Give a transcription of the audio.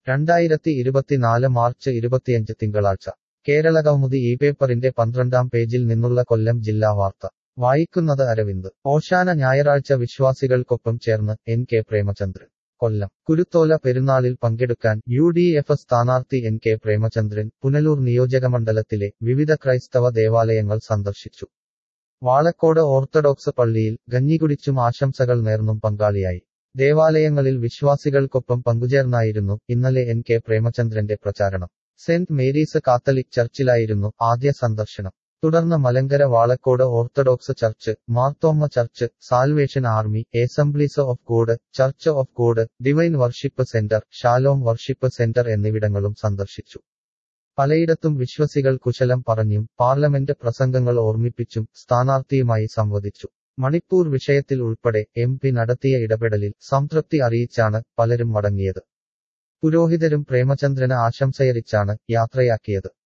രണ്ടായിരത്തി ഇരുപത്തിനാല് മാർച്ച് ഇരുപത്തിയഞ്ച് തിങ്കളാഴ്ച കേരളകൗമുദി ഈ പേപ്പറിന്റെ പന്ത്രണ്ടാം പേജിൽ നിന്നുള്ള കൊല്ലം ജില്ലാ വാർത്ത വായിക്കുന്നത് അരവിന്ദ് ഓശാന ഞായറാഴ്ച വിശ്വാസികൾക്കൊപ്പം ചേർന്ന് എൻ കെ പ്രേമചന്ദ്രൻ കൊല്ലം കുരുത്തോല പെരുന്നാളിൽ പങ്കെടുക്കാൻ യു ഡി എഫ് സ്ഥാനാർത്ഥി എൻ കെ പ്രേമചന്ദ്രൻ പുനലൂർ നിയോജകമണ്ഡലത്തിലെ വിവിധ ക്രൈസ്തവ ദേവാലയങ്ങൾ സന്ദർശിച്ചു വാളക്കോട് ഓർത്തഡോക്സ് പള്ളിയിൽ കഞ്ഞികുടിച്ചും ആശംസകൾ നേർന്നും പങ്കാളിയായി ദേവാലയങ്ങളിൽ വിശ്വാസികൾക്കൊപ്പം പങ്കുചേർന്നായിരുന്നു ഇന്നലെ എൻ കെ പ്രേമചന്ദ്രന്റെ പ്രചാരണം സെന്റ് മേരീസ് കാത്തലിക് ചർച്ചിലായിരുന്നു ആദ്യ സന്ദർശനം തുടർന്ന് Malankara Valakkode orthodox church Marthoma church salvation army assemblies of God church of God divine worship centre Shalom worship centre എന്നിവിടങ്ങളും സന്ദർശിച്ചു പലയിടത്തും വിശ്വസികൾ കുശലം പറഞ്ഞും പാർലമെന്റ് പ്രസംഗങ്ങൾ ഓർമ്മിപ്പിച്ചും സ്ഥാനാർത്ഥിയുമായി സംവദിച്ചു മണിപ്പൂർ വിഷയത്തിൽ ഉൾപ്പെടെ എം പി നടത്തിയ ഇടപെടലിൽ സംതൃപ്തി അറിയിച്ചാണ് പലരും മടങ്ങിയത് പുരോഹിതരും പ്രേമചന്ദ്രന് ആശംസയറിച്ചാണ് യാത്രയാക്കിയത്